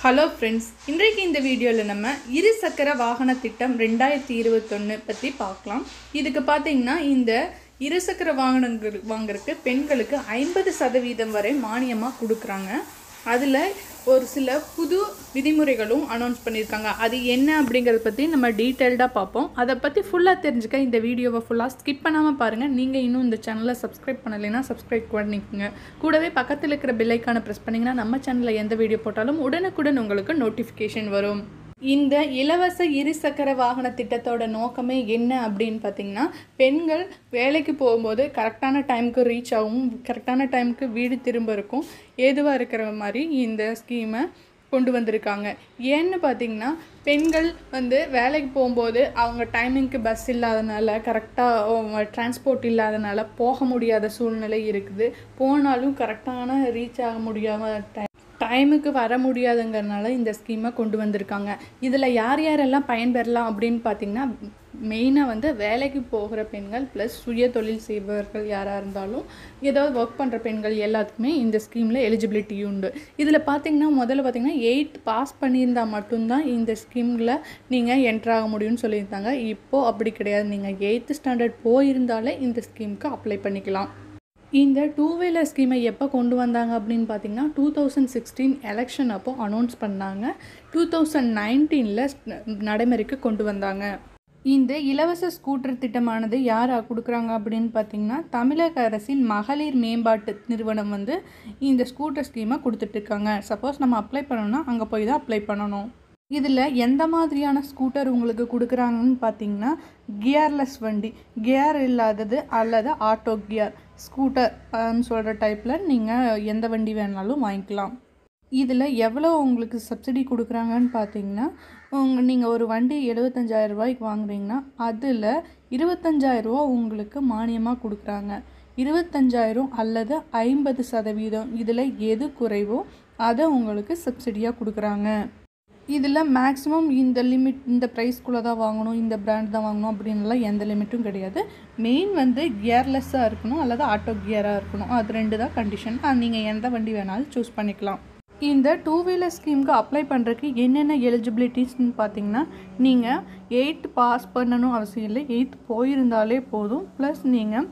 hello friends இன்றைக்கு இந்த வீடியோவில் நம்ம இருசக்கர வாகன திட்டம் ரெண்டாயிரத்தி இருபத்தொன்று பற்றி பார்க்கலாம் இதுக்கு பார்த்தீங்கன்னா இந்த இருசக்கர வாகனங்கள் வாங்குறதுக்கு பெண்களுக்கு ஐம்பது சதவீதம் வரை மானியமாக கொடுக்குறாங்க அதில் ஒரு சில புது விதிமுறைகளும் அனௌன்ஸ் பண்ணியிருக்காங்க அது என்ன அப்படிங்கிறத பற்றி நம்ம டீட்டெயில்டாக பார்ப்போம் அதை பற்றி ஃபுல்லாக தெரிஞ்சுக்க இந்த வீடியோவை ஃபுல்லாக ஸ்கிப் பண்ணாமல் பாருங்கள் நீங்கள் இன்னும் இந்த சேனலை சப்ஸ்கிரைப் பண்ணலைன்னா சப்ஸ்கிரைப் பண்ணிக்கோங்க கூடவே பக்கத்தில் இருக்கிற பெல்லைக்கான ப்ரெஸ் பண்ணிங்கன்னா நம்ம சேனலில் எந்த வீடியோ போட்டாலும் உடனுக்குடன் உங்களுக்கு நோட்டிஃபிகேஷன் வரும் இந்த இலவச இருசக்கர வாகன திட்டத்தோட நோக்கமே என்ன அப்படின்னு பார்த்தீங்கன்னா பெண்கள் வேலைக்கு போகும்போது கரெக்டான டைமுக்கு ரீச் ஆகும் கரெக்டான டைமுக்கு வீடு திரும்ப இருக்கும் ஏதுவாக இருக்கிற மாதிரி இந்த ஸ்கீமை கொண்டு வந்திருக்காங்க ஏன்னு பார்த்தீங்கன்னா பெண்கள் வந்து வேலைக்கு போகும்போது அவங்க டைமிங்க்கு பஸ் இல்லாதனால கரெக்டாக டிரான்ஸ்போர்ட் இல்லாதனால போக முடியாத சூழ்நிலை இருக்குது போனாலும் கரெக்டான ரீச் ஆக முடியாமல் டை டைமுக்கு வர முடியாதுங்கிறனால இந்த ஸ்கீமை கொண்டு வந்திருக்காங்க இதில் யார் யாரெல்லாம் பயன்பெறலாம் அப்படின்னு பார்த்தீங்கன்னா மெயினாக வந்து வேலைக்கு போகிற பெண்கள் ப்ளஸ் சுய தொழில் செய்பவர்கள் யாராக இருந்தாலும் ஏதாவது ஒர்க் பண்ணுற பெண்கள் எல்லாத்துக்குமே இந்த ஸ்கீமில் எலிஜிபிலிட்டி உண்டு இதில் பார்த்தீங்கன்னா முதல்ல பார்த்தீங்கன்னா எயித் பாஸ் பண்ணியிருந்தால் மட்டும்தான் இந்த ஸ்கீமில் நீங்கள் என்ட்ராக முடியும்னு சொல்லியிருந்தாங்க இப்போது அப்படி கிடையாது நீங்கள் எயித்து ஸ்டாண்டர்ட் போயிருந்தாலே இந்த ஸ்கீமுக்கு அப்ளை பண்ணிக்கலாம் இந்த டூ வீலர் ஸ்கீமை எப்போ கொண்டு வந்தாங்க அப்படின்னு பார்த்தீங்கன்னா டூ தௌசண்ட் சிக்ஸ்டீன் எலெக்ஷன் அப்போ அனௌன்ஸ் பண்ணாங்க டூ தௌசண்ட் நைன்டீனில் நடைமுறைக்கு கொண்டு வந்தாங்க இந்த இலவச ஸ்கூட்டர் திட்டமானது யார் கொடுக்குறாங்க அப்படின்னு பார்த்தீங்கன்னா தமிழக அரசின் மகளிர் மேம்பாட்டு நிறுவனம் வந்து இந்த ஸ்கூட்டர் ஸ்கீமை கொடுத்துட்ருக்காங்க சப்போஸ் நம்ம அப்ளை பண்ணோம்னா அங்கே போய் தான் அப்ளை பண்ணணும் இதில் எந்த மாதிரியான ஸ்கூட்டர் உங்களுக்கு கொடுக்குறாங்கன்னு பார்த்தீங்கன்னா கியர்லெஸ் வண்டி கியர் இல்லாதது அல்லது ஆட்டோ கியர் ஸ்கூட்டர் சொல்கிற டைப்பில் நீங்கள் எந்த வண்டி வேணாலும் வாங்கிக்கலாம் இதில் எவ்வளோ உங்களுக்கு சப்சிடி கொடுக்குறாங்கன்னு பார்த்தீங்கன்னா உங்கள் நீங்கள் ஒரு வண்டி எழுபத்தஞ்சாயிரம் ரூபாய்க்கு வாங்குறீங்கன்னா அதில் இருபத்தஞ்சாயிரரூவா உங்களுக்கு மானியமாக கொடுக்குறாங்க இருபத்தஞ்சாயிரம் அல்லது ஐம்பது சதவீதம் இதில் எது குறைவோ அதை உங்களுக்கு சப்சிடியாக கொடுக்குறாங்க இதில் மேக்ஸிமம் இந்த லிமிட் இந்த ப்ரைஸ்க்குள்ளே தான் வாங்கணும் இந்த பிராண்ட் தான் வாங்கணும் அப்படின்லாம் எந்த லிமிட்டும் கிடையாது மெயின் வந்து கியர்லெஸ்ஸாக இருக்கணும் அல்லது ஆட்டோ கியராக இருக்கணும் அது ரெண்டு தான் கண்டிஷன் நீங்கள் எந்த வண்டி வேணாலும் சூஸ் பண்ணிக்கலாம் இந்த டூ வீலர் ஸ்கீமுக்கு அப்ளை பண்ணுறதுக்கு என்னென்ன எலிஜிபிலிட்டிஸ்னு பார்த்தீங்கன்னா நீங்கள் எயித் பாஸ் பண்ணணும் அவசியம் இல்லை எயித் போயிருந்தாலே போதும் ப்ளஸ் நீங்கள்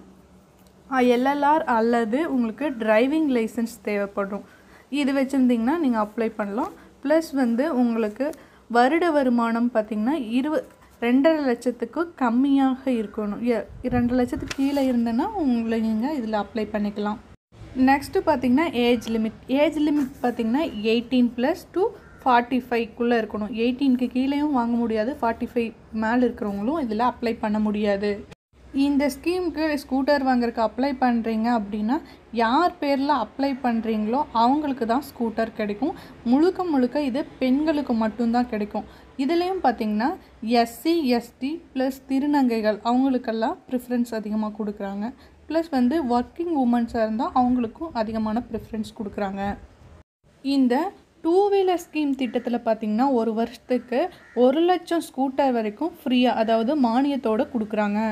எல்எல்ஆர் அல்லது உங்களுக்கு டிரைவிங் லைசன்ஸ் தேவைப்படும் இது வச்சுருந்திங்கன்னா நீங்கள் அப்ளை பண்ணலாம் ப்ளஸ் வந்து உங்களுக்கு வருட வருமானம் பார்த்திங்கன்னா இருவ ரெண்டரை லட்சத்துக்கு கம்மியாக இருக்கணும் ரெண்டு லட்சத்துக்கு கீழே இருந்தேன்னா உங்களை நீங்கள் இதில் அப்ளை பண்ணிக்கலாம் நெக்ஸ்ட்டு பார்த்திங்கன்னா ஏஜ் லிமிட் ஏஜ் லிமிட் பார்த்திங்கன்னா எயிட்டீன் ப்ளஸ் டு ஃபார்ட்டி ஃபைவ்க்குள்ளே இருக்கணும் எயிட்டீனுக்கு கீழேயும் வாங்க முடியாது ஃபார்ட்டி ஃபைவ் மேலே இருக்கிறவங்களும் இதில் அப்ளை பண்ண முடியாது இந்த ஸ்கீமுக்கு ஸ்கூட்டர் வாங்குறதுக்கு அப்ளை பண்ணுறீங்க அப்படின்னா யார் பேரில் அப்ளை பண்ணுறீங்களோ அவங்களுக்கு தான் ஸ்கூட்டர் கிடைக்கும் முழுக்க முழுக்க இது பெண்களுக்கு மட்டும்தான் கிடைக்கும் இதுலேயும் பார்த்திங்கன்னா எஸ்சி எஸ்டி ப்ளஸ் திருநங்கைகள் அவங்களுக்கெல்லாம் ப்ரிஃபரன்ஸ் அதிகமாக கொடுக்குறாங்க ப்ளஸ் வந்து ஒர்க்கிங் உமன்ஸாக இருந்தால் அவங்களுக்கும் அதிகமான ப்ரிஃபரன்ஸ் கொடுக்குறாங்க இந்த டூ வீலர் ஸ்கீம் திட்டத்தில் பார்த்திங்கன்னா ஒரு வருஷத்துக்கு ஒரு லட்சம் ஸ்கூட்டர் வரைக்கும் ஃப்ரீயாக அதாவது மானியத்தோடு கொடுக்குறாங்க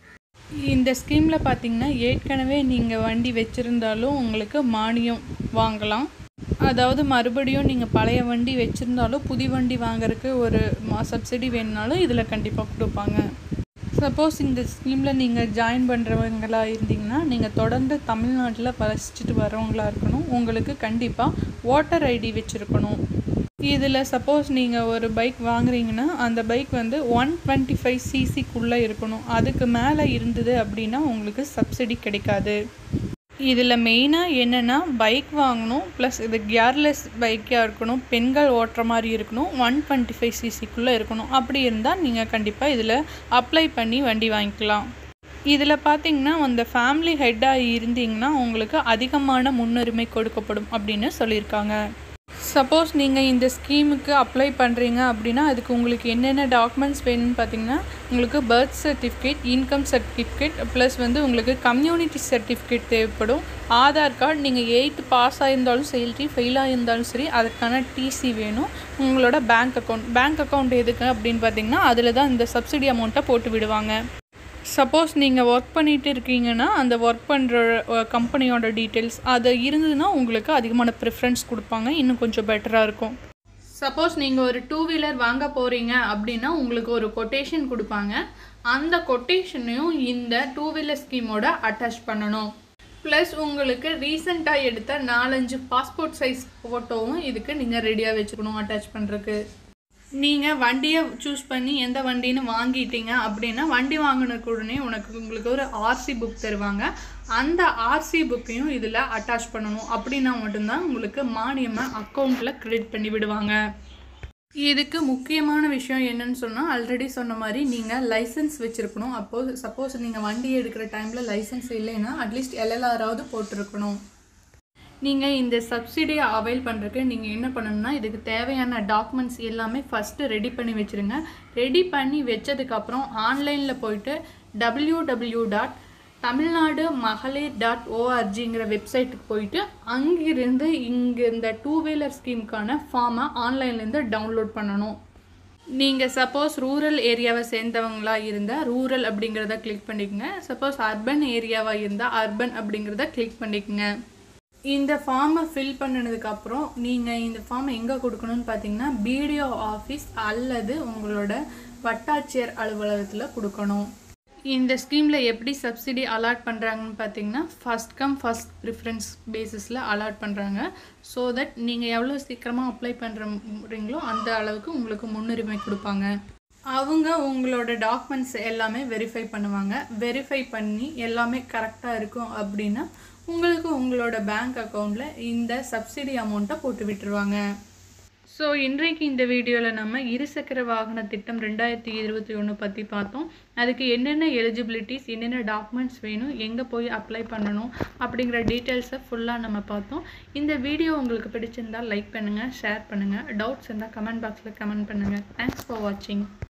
இந்த ஸ்கீமில் பார்த்தீங்கன்னா ஏற்கனவே நீங்கள் வண்டி வச்சுருந்தாலும் உங்களுக்கு மானியம் வாங்கலாம் அதாவது மறுபடியும் நீங்கள் பழைய வண்டி வச்சுருந்தாலும் புது வண்டி வாங்குறதுக்கு ஒரு மா சப்சிடி வேணுனாலும் இதில் கண்டிப்பாக கொடுப்பாங்க சப்போஸ் இந்த ஸ்கீமில் நீங்கள் ஜாயின் பண்ணுறவங்களா இருந்தீங்கன்னா நீங்கள் தொடர்ந்து தமிழ்நாட்டில் வசிச்சுட்டு வரவங்களா இருக்கணும் உங்களுக்கு கண்டிப்பாக ஓட்டர் ஐடி வச்சுருக்கணும் இதில் சப்போஸ் நீங்கள் ஒரு பைக் வாங்குறீங்கன்னா அந்த பைக் வந்து ஒன் டுவெண்ட்டி ஃபைவ் சிசிக்குள்ளே இருக்கணும் அதுக்கு மேலே இருந்தது அப்படின்னா உங்களுக்கு சப்சிடி கிடைக்காது இதில் மெயினாக என்னென்னா பைக் வாங்கணும் ப்ளஸ் இது கியர்லெஸ் பைக்காக இருக்கணும் பெண்கள் ஓட்டுற மாதிரி இருக்கணும் ஒன் டுவெண்ட்டி ஃபைவ் சிசிக்குள்ளே இருக்கணும் அப்படி இருந்தால் நீங்கள் கண்டிப்பாக இதில் அப்ளை பண்ணி வண்டி வாங்கிக்கலாம் இதில் பார்த்தீங்கன்னா அந்த ஃபேமிலி ஹெட்டாக இருந்தீங்கன்னா உங்களுக்கு அதிகமான முன்னுரிமை கொடுக்கப்படும் அப்படின்னு சொல்லியிருக்காங்க சப்போஸ் நீங்கள் இந்த ஸ்கீமுக்கு அப்ளை பண்ணுறீங்க அப்படின்னா அதுக்கு உங்களுக்கு என்னென்ன டாக்குமெண்ட்ஸ் வேணும்னு பார்த்தீங்கன்னா உங்களுக்கு birth certificate income certificate plus வந்து உங்களுக்கு கம்யூனிட்டி சர்டிஃபிகேட் தேவைப்படும் ஆதார் கார்டு நீங்கள் எயித்து பாஸ் ஆகிருந்தாலும் சரி ஃபெயில் ஆகியிருந்தாலும் சரி அதுக்கான டிசி வேணும் உங்களோட பேங்க் அக்கௌண்ட் பேங்க் அக்கௌண்ட் எதுக்கு அப்படின்னு பார்த்தீங்கன்னா அதில் தான் இந்த சப்சிடி அமௌண்ட்டை போட்டு விடுவாங்க சப்போஸ் நீங்கள் ஒர்க் பண்ணிகிட்டு இருக்கீங்கன்னா அந்த ஒர்க் பண்ணுற கம்பெனியோட டீட்டெயில்ஸ் அது இருந்ததுன்னா உங்களுக்கு அதிகமான ப்ரிஃபரன்ஸ் கொடுப்பாங்க இன்னும் கொஞ்சம் பெட்டராக இருக்கும் சப்போஸ் நீங்கள் ஒரு டூ வீலர் வாங்க போகிறீங்க அப்படின்னா உங்களுக்கு ஒரு கொட்டேஷன் கொடுப்பாங்க அந்த கொட்டேஷனையும் இந்த டூ வீலர் ஸ்கீமோட அட்டாச் பண்ணணும் ப்ளஸ் உங்களுக்கு ரீசெண்டாக எடுத்த நாலஞ்சு பாஸ்போர்ட் சைஸ் ஃபோட்டோவும் இதுக்கு நீங்கள் ரெடியாக வச்சுக்கணும் அட்டாச் பண்ணுறதுக்கு நீங்கள் வண்டியை சூஸ் பண்ணி எந்த வண்டின்னு வாங்கிட்டீங்க அப்படின்னா வண்டி வாங்கினதுக்கு உடனே உனக்கு உங்களுக்கு ஒரு ஆர்சி புக் தருவாங்க அந்த ஆர்சி புக்கையும் இதில் அட்டாச் பண்ணணும் அப்படின்னா மட்டும்தான் உங்களுக்கு மானியமாக அக்கௌண்ட்டில் கிரெடிட் பண்ணி விடுவாங்க இதுக்கு முக்கியமான விஷயம் என்னன்னு சொன்னால் ஆல்ரெடி சொன்ன மாதிரி நீங்கள் லைசன்ஸ் வச்சுருக்கணும் அப்போது சப்போஸ் நீங்கள் வண்டி எடுக்கிற டைமில் லைசன்ஸ் இல்லைன்னா அட்லீஸ்ட் எல்எல்ஆராவது போட்டிருக்கணும் நீங்கள் இந்த சப்சிடியை அவைல் பண்ணுறதுக்கு நீங்கள் என்ன பண்ணணும்னா இதுக்கு தேவையான டாக்குமெண்ட்ஸ் எல்லாமே ஃபஸ்ட்டு ரெடி பண்ணி வச்சுருங்க ரெடி பண்ணி வச்சதுக்கப்புறம் ஆன்லைனில் போயிட்டு டபிள்யூ டபிள்யூ டாட் தமிழ்நாடு மகளிர் டாட் ஓஆர்ஜிங்கிற வெப்சைட்டுக்கு போயிட்டு அங்கிருந்து இங்கே இந்த டூ வீலர் ஸ்கீமுக்கான ஃபார்மை ஆன்லைன்லேருந்து டவுன்லோட் பண்ணணும் நீங்கள் சப்போஸ் ரூரல் ஏரியாவை சேர்ந்தவங்களா இருந்தால் ரூரல் அப்படிங்கிறத கிளிக் பண்ணிக்கோங்க சப்போஸ் அர்பன் ஏரியாவாக இருந்தால் அர்பன் அப்படிங்கிறத கிளிக் பண்ணிக்கோங்க இந்த ஃபார்மை ஃபில் பண்ணினதுக்கப்புறம் நீங்கள் இந்த ஃபார்மை எங்கே கொடுக்கணும்னு பார்த்தீங்கன்னா பிடிஓ ஆஃபீஸ் அல்லது உங்களோட வட்டாட்சியர் அலுவலகத்தில் கொடுக்கணும் இந்த ஸ்கீமில் எப்படி சப்சிடி அலாட் பண்ணுறாங்கன்னு பார்த்தீங்கன்னா ஃபஸ்ட் கம் ஃபஸ்ட் ப்ரிஃபரன்ஸ் பேசிஸில் அலாட் பண்ணுறாங்க ஸோ தட் நீங்கள் எவ்வளோ சீக்கிரமாக அப்ளை பண்ணுறீங்களோ அந்த அளவுக்கு உங்களுக்கு முன்னுரிமை கொடுப்பாங்க அவங்க உங்களோட டாக்குமெண்ட்ஸ் எல்லாமே வெரிஃபை பண்ணுவாங்க வெரிஃபை பண்ணி எல்லாமே கரெக்டாக இருக்கும் அப்படின்னா உங்களுக்கு உங்களோட பேங்க் அக்கௌண்ட்டில் இந்த சப்சிடி அமௌண்ட்டை போட்டு விட்டுருவாங்க ஸோ இன்றைக்கு இந்த வீடியோவில் நம்ம இருசக்கர வாகன திட்டம் ரெண்டாயிரத்தி இருபத்தி ஒன்று பற்றி பார்த்தோம் அதுக்கு என்னென்ன எலிஜிபிலிட்டிஸ் என்னென்ன டாக்குமெண்ட்ஸ் வேணும் எங்கே போய் அப்ளை பண்ணணும் அப்படிங்கிற டீட்டெயில்ஸை ஃபுல்லாக நம்ம பார்த்தோம் இந்த வீடியோ உங்களுக்கு பிடிச்சிருந்தால் லைக் பண்ணுங்கள் ஷேர் பண்ணுங்கள் டவுட்ஸ் இருந்தால் கமெண்ட் பாக்ஸில் கமெண்ட் பண்ணுங்கள் தேங்க்ஸ் ஃபார் வாட்சிங்